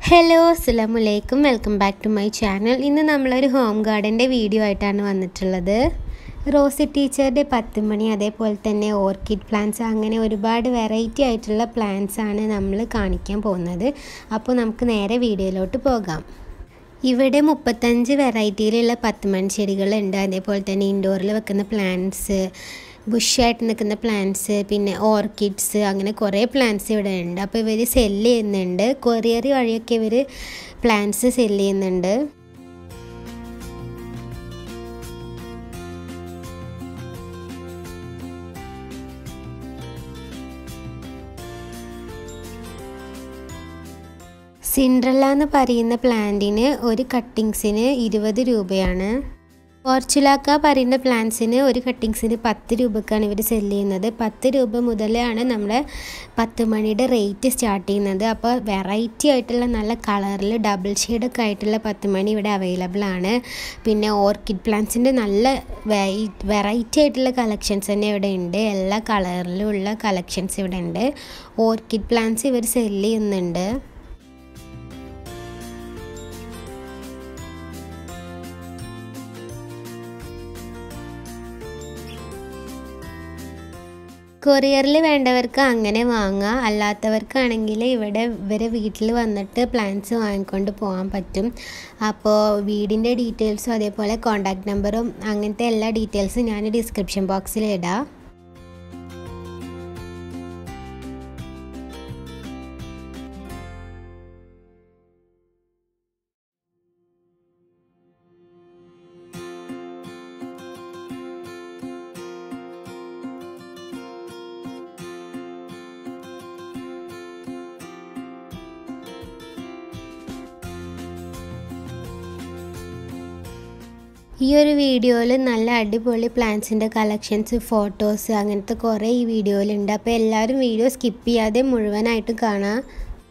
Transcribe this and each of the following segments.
hello അസ്സലാമലൈക്കും welcome back to my channel ഇന്ന് നമ്മളൊരു ഹോം ഗാർഡൻ്റെ വീഡിയോ ആയിട്ടാണ് വന്നിട്ടുള്ളത് റോസി ടീച്ചറുടെ പത്ത് മണി അതേപോലെ തന്നെ ഓർക്കിഡ് പ്ലാന്റ്സ് അങ്ങനെ ഒരുപാട് വെറൈറ്റി ആയിട്ടുള്ള പ്ലാന്റ്സ് ആണ് നമ്മൾ കാണിക്കാൻ പോകുന്നത് അപ്പോൾ നമുക്ക് നേരെ വീഡിയോയിലോട്ട് പോകാം ഇവിടെ മുപ്പത്തഞ്ച് വെറൈറ്റിയിലുള്ള പത്ത് മണി ചെടികളുണ്ട് അതേപോലെ തന്നെ ഇൻഡോറിൽ വെക്കുന്ന പ്ലാന്റ്സ് ബുഷായിട്ട് നിൽക്കുന്ന പ്ലാന്റ്സ് പിന്നെ ഓർക്കിഡ്സ് അങ്ങനെ കുറേ പ്ലാന്റ്സ് ഇവിടെ ഉണ്ട് അപ്പോൾ ഇവർ സെല്ല് ചെയ്യുന്നുണ്ട് കൊറിയർ വഴിയൊക്കെ ഇവർ പ്ലാന്റ്സ് സെല്ല് ചെയ്യുന്നുണ്ട് സിൻഡ്രല്ല എന്ന് പറയുന്ന പ്ലാന്റിന് ഒരു കട്ടിങ്സിന് ഇരുപത് രൂപയാണ് പോർച്ചുലാക്ക പറയുന്ന പ്ലാന്റ്സിന് ഒരു കട്ടിങ്സിന് പത്ത് രൂപക്കാണ് ഇവർ സെല്ല് ചെയ്യുന്നത് പത്ത് രൂപ മുതലാണ് നമ്മുടെ പത്ത് മണിയുടെ റേറ്റ് സ്റ്റാർട്ട് ചെയ്യുന്നത് അപ്പോൾ വെറൈറ്റി ആയിട്ടുള്ള നല്ല കളറിൽ ഡബിൾ ഷെയ്ഡൊക്കെ ആയിട്ടുള്ള പത്ത് മണി ഇവിടെ അവൈലബിൾ ആണ് പിന്നെ ഓർക്കിഡ് പ്ലാന്റ്സിൻ്റെ നല്ല വെറൈറ്റി ആയിട്ടുള്ള കളക്ഷൻസ് തന്നെ ഇവിടെ ഉണ്ട് എല്ലാ കളറിലുള്ള കളക്ഷൻസ് ഇവിടെ ഉണ്ട് ഓർക്കിഡ് പ്ലാന്റ്സ് ഇവർ സെല്ല് ചെയ്യുന്നുണ്ട് കൊറിയറിൽ വേണ്ടവർക്ക് അങ്ങനെ വാങ്ങാം അല്ലാത്തവർക്കാണെങ്കിൽ ഇവിടെ ഇവരെ വീട്ടിൽ വന്നിട്ട് പ്ലാൻസ് വാങ്ങിക്കൊണ്ട് പോകാൻ പറ്റും അപ്പോൾ വീടിൻ്റെ ഡീറ്റെയിൽസും അതേപോലെ കോണ്ടാക്ട് നമ്പറും അങ്ങനത്തെ എല്ലാ ഡീറ്റെയിൽസും ഞാൻ ഡിസ്ക്രിപ്ഷൻ ബോക്സിൽ ഇടാം ഈ ഒരു വീഡിയോയിൽ നല്ല അടിപൊളി പ്ലാന്റ്സിൻ്റെ കളക്ഷൻസ് ഫോട്ടോസ് അങ്ങനത്തെ കുറേ ഈ വീഡിയോയിലുണ്ട് അപ്പോൾ എല്ലാവരും വീഡിയോ സ്കിപ്പ് ചെയ്യാതെ മുഴുവനായിട്ട് കാണാം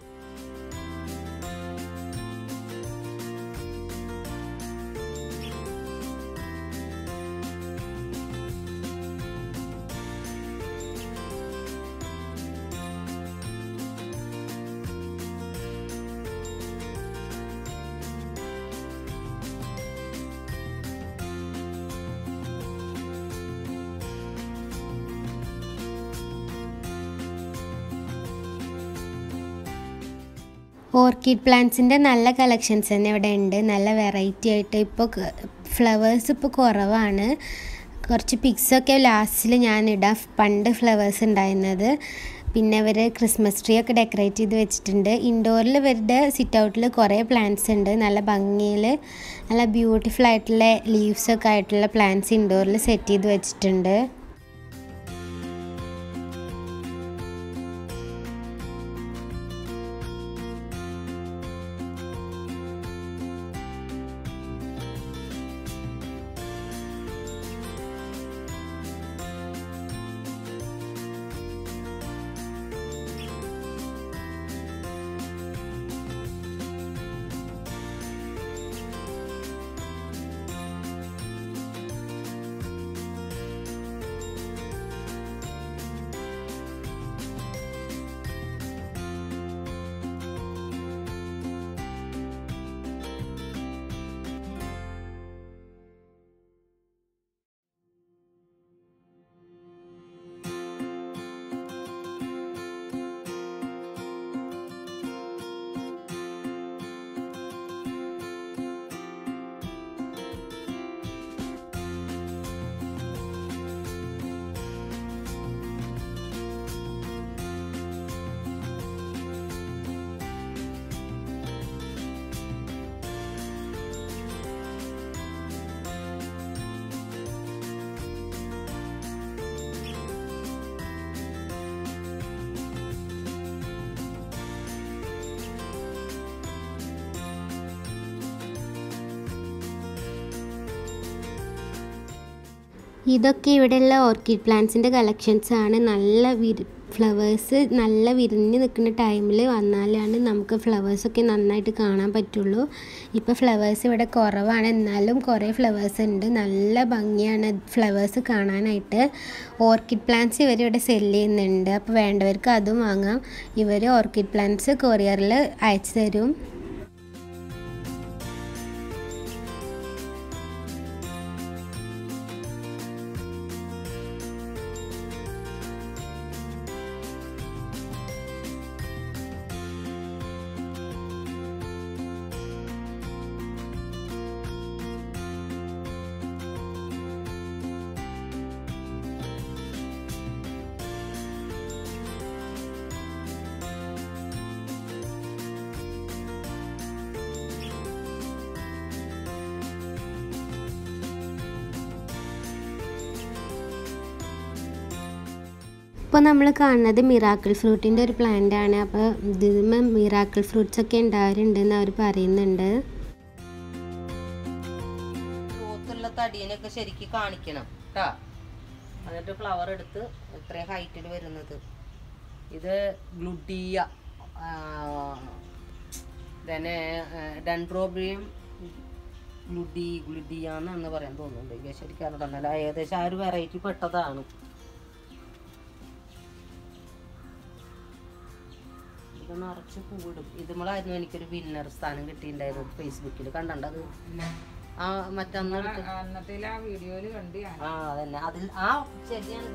ഓർക്കിഡ് പ്ലാന്റ്സിൻ്റെ നല്ല കളക്ഷൻസ് തന്നെ ഇവിടെ ഉണ്ട് നല്ല വെറൈറ്റി ആയിട്ട് ഇപ്പോൾ ഫ്ലവേഴ്സ് ഇപ്പോൾ കുറവാണ് കുറച്ച് പിക്സൊക്കെ ലാസ്റ്റിൽ ഞാൻ ഇടാം പണ്ട് ഫ്ലവേഴ്സ് ഉണ്ടായിരുന്നത് പിന്നെ ഇവർ ക്രിസ്മസ് ട്രീ ഒക്കെ ഡെക്കറേറ്റ് ചെയ്ത് വെച്ചിട്ടുണ്ട് ഇൻഡോറിൽ ഇവരുടെ സിറ്റ് ഔട്ടിൽ കുറേ പ്ലാന്റ്സ് ഉണ്ട് നല്ല ഭംഗിയിൽ നല്ല ബ്യൂട്ടിഫുൾ ആയിട്ടുള്ള ലീവ്സൊക്കെ ആയിട്ടുള്ള പ്ലാന്റ്സ് ഇൻഡോറിൽ സെറ്റ് ചെയ്ത് വെച്ചിട്ടുണ്ട് ഇതൊക്കെ ഇവിടെയുള്ള ഓർക്കിഡ് പ്ലാന്റ്സിൻ്റെ കളക്ഷൻസ് ആണ് നല്ല വിരി ഫ്ലവേഴ്സ് നല്ല വിരിഞ്ഞ് നിൽക്കുന്ന ടൈമിൽ വന്നാലാണ് നമുക്ക് ഫ്ലവേഴ്സൊക്കെ നന്നായിട്ട് കാണാൻ പറ്റുള്ളൂ ഇപ്പോൾ ഫ്ലവേഴ്സ് ഇവിടെ കുറവാണ് എന്നാലും കുറേ ഫ്ലവേഴ്സ് ഉണ്ട് നല്ല ഭംഗിയാണ് ഫ്ലവേഴ്സ് കാണാനായിട്ട് ഓർക്കിഡ് പ്ലാന്റ്സ് ഇവർ ഇവിടെ സെല് ചെയ്യുന്നുണ്ട് അപ്പോൾ വേണ്ടവർക്ക് അതും വാങ്ങാം ഇവർ ഓർക്കിഡ് പ്ലാന്റ്സ് കൊറിയറിൽ അയച്ചു തരും ഇപ്പോൾ നമ്മൾ കാണുന്നത് മിറാക്കിൾ ഫ്രൂട്ടിൻ്റെ ഒരു പ്ലാന്റ് ആണ് അപ്പോൾ ഇതിന്മേ മിറാക്കിൾ ഫ്രൂട്ട്സ് ഒക്കെ ഉണ്ടാവാറുണ്ടെന്ന് അവർ പറയുന്നുണ്ട് പോത്തുള്ള തടീനൊക്കെ ശരിക്ക് കാണിക്കണം കേട്ടാ എന്നിട്ട് ഫ്ലവർ എടുത്ത് ഇത്രയും ഹൈറ്റിൽ വരുന്നത് ഇത് ഗ്ലുഡിയ തന്നെ ഡെൻഡ്രോബിയം ഗ്ലുഡി ഗ്ലുഡിയ എന്നാണ് പറയാൻ തോന്നുന്നുണ്ട് എനിക്ക് ശരിക്കും അറിഞ്ഞിട്ടുണ്ടല്ലോ ഏകദേശം ആ ഒരു വെറൈറ്റി പെട്ടതാണ് ഇത് നിറച്ച് പൂവിടും ഇതുമ്മളായിരുന്നു എനിക്കൊരു വിന്നർ സ്ഥാനം കിട്ടിയിട്ടുണ്ടായിരുന്നു ഫേസ്ബുക്കിൽ കണ്ടത് ആ മറ്റന്ന് അന്നത്തെ ആ വീഡിയോയില് കണ്ട് ഞാൻ ആ അതന്നെ അതിൽ ആ ചെടിയാണ്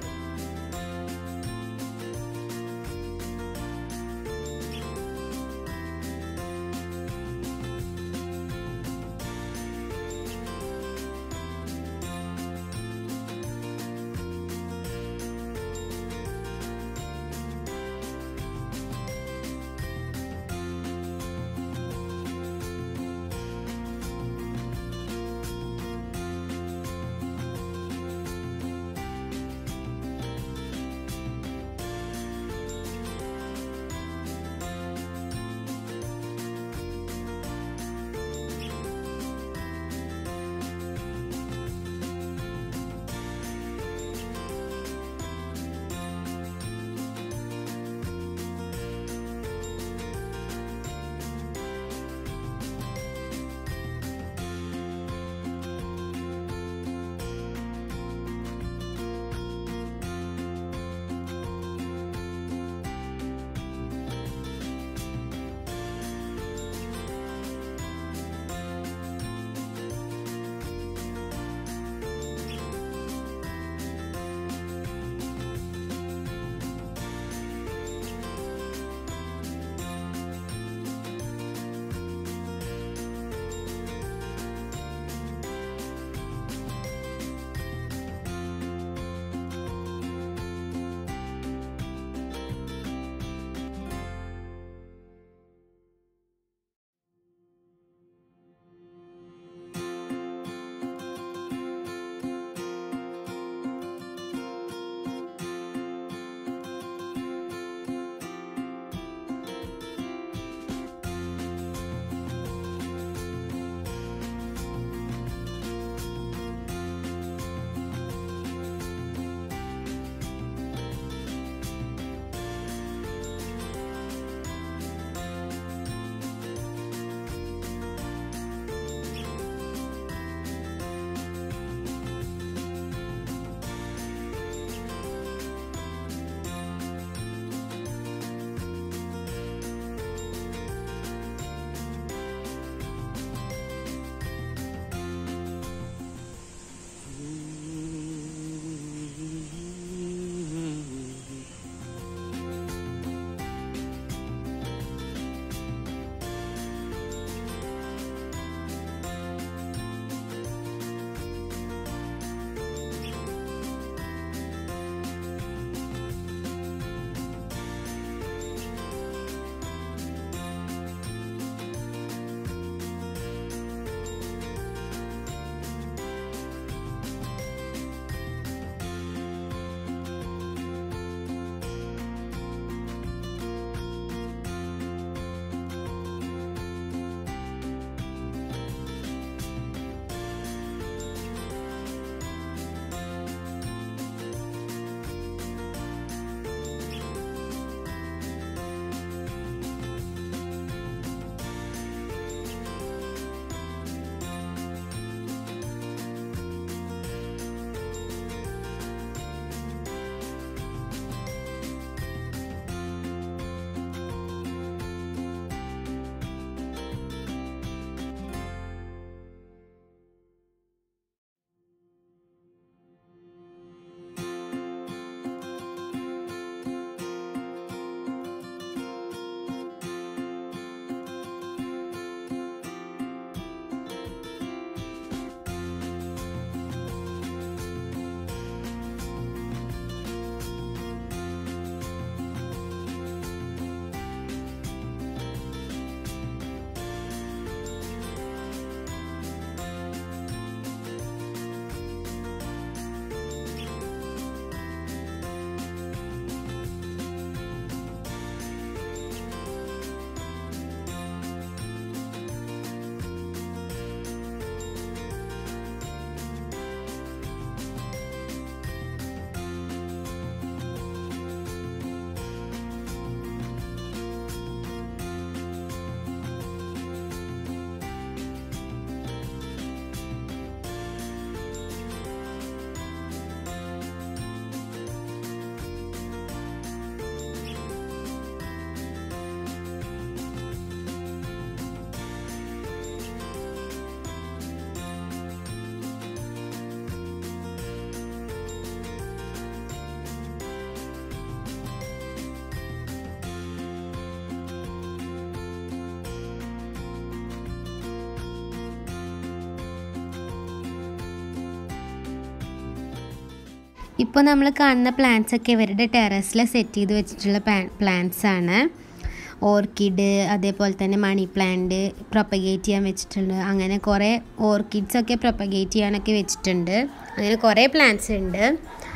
ഇപ്പോൾ നമ്മൾ കാണുന്ന പ്ലാന്റ്സ് ഒക്കെ ഇവരുടെ ടെറസിൽ സെറ്റ് ചെയ്ത് വെച്ചിട്ടുള്ള പ്ലാന്റ്സ് ആണ് ഓർക്കിഡ് അതേപോലെ തന്നെ മണി പ്ലാന്റ് പ്രൊപ്പഗേറ്റ് ചെയ്യാൻ വെച്ചിട്ടുണ്ട് അങ്ങനെ കുറേ ഓർക്കിഡ്സ് ഒക്കെ പ്രൊപ്പഗേറ്റ് ചെയ്യാനൊക്കെ വെച്ചിട്ടുണ്ട് അങ്ങനെ കുറേ പ്ലാന്റ്സ് ഉണ്ട്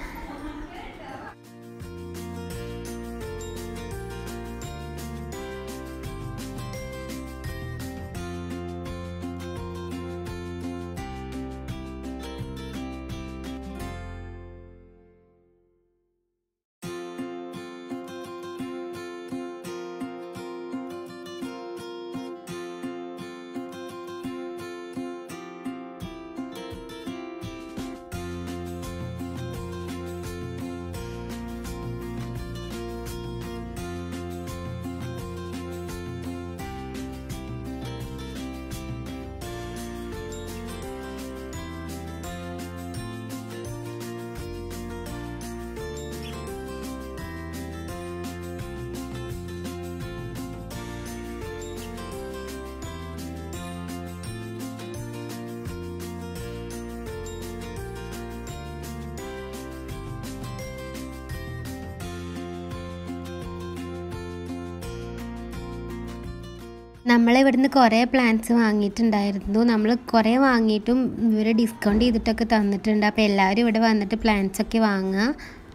നമ്മൾ ഇവിടുന്ന് കുറേ പ്ലാൻസ് വാങ്ങിയിട്ടുണ്ടായിരുന്നു നമ്മൾ കുറേ വാങ്ങിയിട്ടും ഇവർ ഡിസ്കൗണ്ട് ചെയ്തിട്ടൊക്കെ തന്നിട്ടുണ്ട് അപ്പോൾ എല്ലാവരും ഇവിടെ വന്നിട്ട് പ്ലാൻസ് ഒക്കെ വാങ്ങുക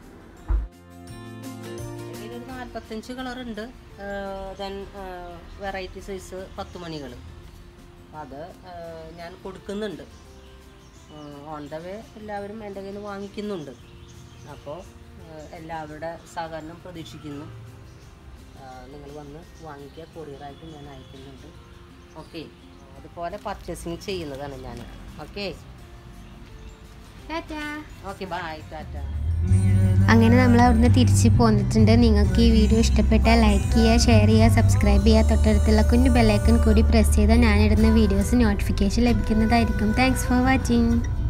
ഇതിലൊരു നാൽപ്പത്തഞ്ച് കളറുണ്ട് ദെൻ വെറൈറ്റി സൈസ് പത്ത് മണികൾ അത് ആ, ഞാൻ കൊടുക്കുന്നുണ്ട് ഓൺ ദ വേ എല്ലാവരും എൻ്റെ കയ്യിൽ നിന്ന് വാങ്ങിക്കുന്നുണ്ട് അപ്പോൾ എല്ലാവരുടെ സഹകരണം പ്രതീക്ഷിക്കുന്നു നിങ്ങൾ വന്ന് വാങ്ങിക്കുക കൊറിയറായിട്ട് ഞാൻ അയക്കുന്നുണ്ട് ഓക്കെ അതുപോലെ പർച്ചേസിങ് ചെയ്യുന്നതാണ് ഞാൻ ഓക്കെ ഓക്കെ ബൈ ടാറ്റ അങ്ങനെ നമ്മൾ അവിടുന്ന് തിരിച്ച് പോന്നിട്ടുണ്ട് നിങ്ങൾക്ക് ഈ വീഡിയോ ഇഷ്ടപ്പെട്ടാൽ ലൈക്ക് ചെയ്യുക ഷെയർ ചെയ്യുക സബ്സ്ക്രൈബ് ചെയ്യുക തൊട്ടടുത്തുള്ള കുഞ്ഞു ബെല്ലൈക്കൺ കൂടി പ്രസ് ചെയ്താൽ ഞാനിടുന്ന വീഡിയോസ് നോട്ടിഫിക്കേഷൻ ലഭിക്കുന്നതായിരിക്കും താങ്ക്സ് ഫോർ വാച്ചിങ്